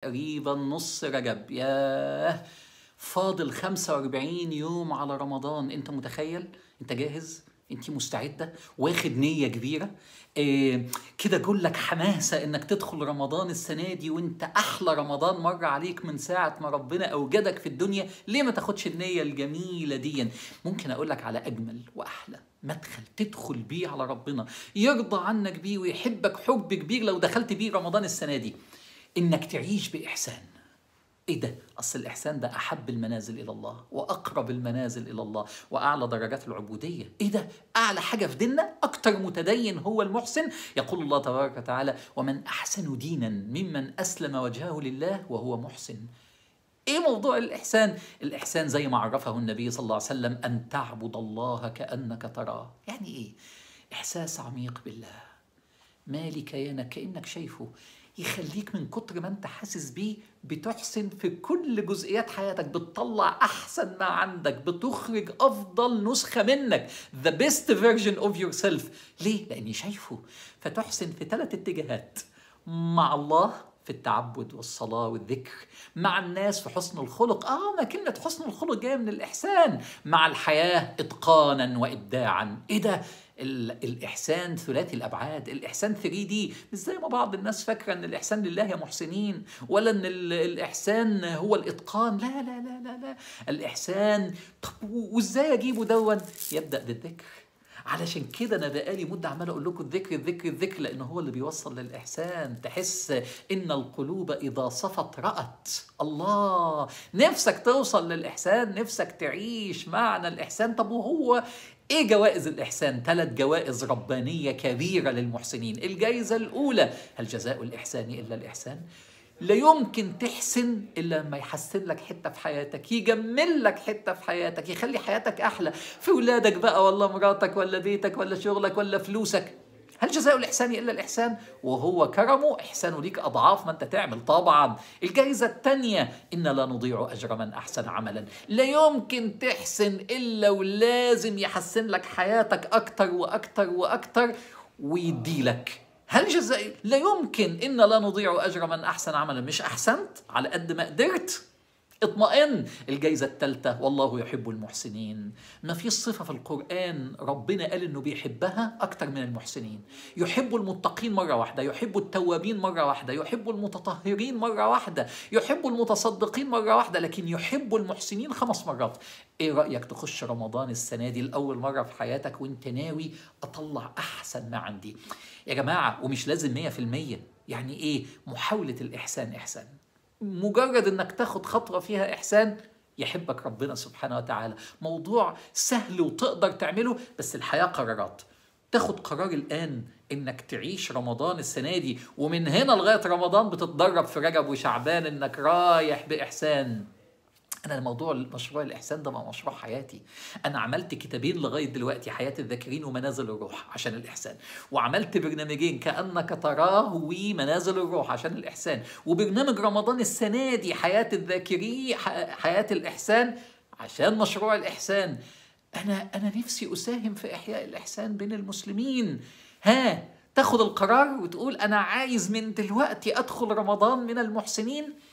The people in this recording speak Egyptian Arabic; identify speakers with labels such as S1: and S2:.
S1: تقريبا نص رجب ياه فاضل 45 يوم على رمضان انت متخيل انت جاهز انت مستعده واخد نيه كبيره إيه كده جول لك حماسه انك تدخل رمضان السنه دي وانت احلى رمضان مر عليك من ساعه ما ربنا اوجدك في الدنيا ليه ما تاخدش النيه الجميله دي ممكن اقول لك على اجمل واحلى مدخل تدخل بيه على ربنا يرضى عنك بيه ويحبك حب كبير لو دخلت بيه رمضان السنه دي انك تعيش باحسان ايه ده اصل الاحسان ده احب المنازل الى الله واقرب المنازل الى الله واعلى درجات العبوديه ايه ده اعلى حاجه في ديننا اكتر متدين هو المحسن يقول الله تبارك وتعالى ومن احسن دينا ممن اسلم وجهه لله وهو محسن ايه موضوع الاحسان الاحسان زي ما عرفه النبي صلى الله عليه وسلم ان تعبد الله كانك تراه يعني ايه احساس عميق بالله مالي كيانك كانك شايفه يخليك من كتر ما انت حاسس بيه بتحسن في كل جزئيات حياتك بتطلع احسن ما عندك بتخرج افضل نسخه منك the best version of yourself ليه لاني شايفه فتحسن في ثلاث اتجاهات مع الله في التعبد والصلاة والذكر مع الناس في حسن الخلق آه ما كلمة حسن الخلق جاية من الإحسان مع الحياة إتقانا وإبداعا إيه ده الإحسان ثلاثي الأبعاد الإحسان 3 دي مش زي ما بعض الناس فاكرة أن الإحسان لله يا محسنين ولا أن الإحسان هو الإتقان لا لا لا لا, لا. الإحسان طب وإزاي أجيبه دون يبدأ بالذكر علشان كده انا بقالي مده عمال اقول لكم الذكر الذكر الذكر لان هو اللي بيوصل للاحسان تحس ان القلوب اذا صفت رات الله نفسك توصل للاحسان نفسك تعيش معنى الاحسان طب وهو ايه جوائز الاحسان ثلاث جوائز ربانيه كبيره للمحسنين الجائزه الاولى هل جزاء الاحسان الا الاحسان لا يمكن تحسن الا لما يحسن لك حته في حياتك يجمل لك حته في حياتك يخلي حياتك احلى في ولادك بقى ولا مراتك ولا بيتك ولا شغلك ولا فلوسك هل جزاء الإحسان إلا الإحسان؟ وهو كرمه إحسانه ليك أضعاف ما أنت تعمل طبعا الجائزة الثانية إن لا نضيع أجر من أحسن عملا لا يمكن تحسن إلا ولازم يحسن لك حياتك أكتر وأكتر وأكتر ويديلك هل جزاء لا يمكن إن لا نضيع أجر من أحسن عملا مش أحسنت على قد ما قدرت اطمئن الجايزة الثالثة والله يحب المحسنين ما في صفة في القرآن ربنا قال إنه بيحبها أكتر من المحسنين يحب المتقين مرة واحدة يحب التوابين مرة واحدة يحب المتطهرين مرة واحدة يحب المتصدقين مرة واحدة لكن يحب المحسنين خمس مرات ايه رأيك تخش رمضان السنة دي لأول مرة في حياتك وانت ناوي أطلع أحسن ما عندي يا جماعة ومش لازم مية في المية يعني ايه محاولة الإحسان إحسان مجرد انك تاخد خطوه فيها احسان يحبك ربنا سبحانه وتعالى موضوع سهل وتقدر تعمله بس الحياه قرارات تاخد قرار الان انك تعيش رمضان السنه دي ومن هنا لغايه رمضان بتتدرب في رجب وشعبان انك رايح باحسان انا الموضوع مشروع الاحسان ده بقى مشروع حياتي انا عملت كتابين لغايه دلوقتي حياه الذاكرين ومنازل الروح عشان الاحسان وعملت برنامجين كانك تراه ومنازل الروح عشان الاحسان وبرنامج رمضان السنه دي حياه الذاكرين حياه الاحسان عشان مشروع الاحسان انا انا نفسي اساهم في احياء الاحسان بين المسلمين ها تاخد القرار وتقول انا عايز من دلوقتي ادخل رمضان من المحسنين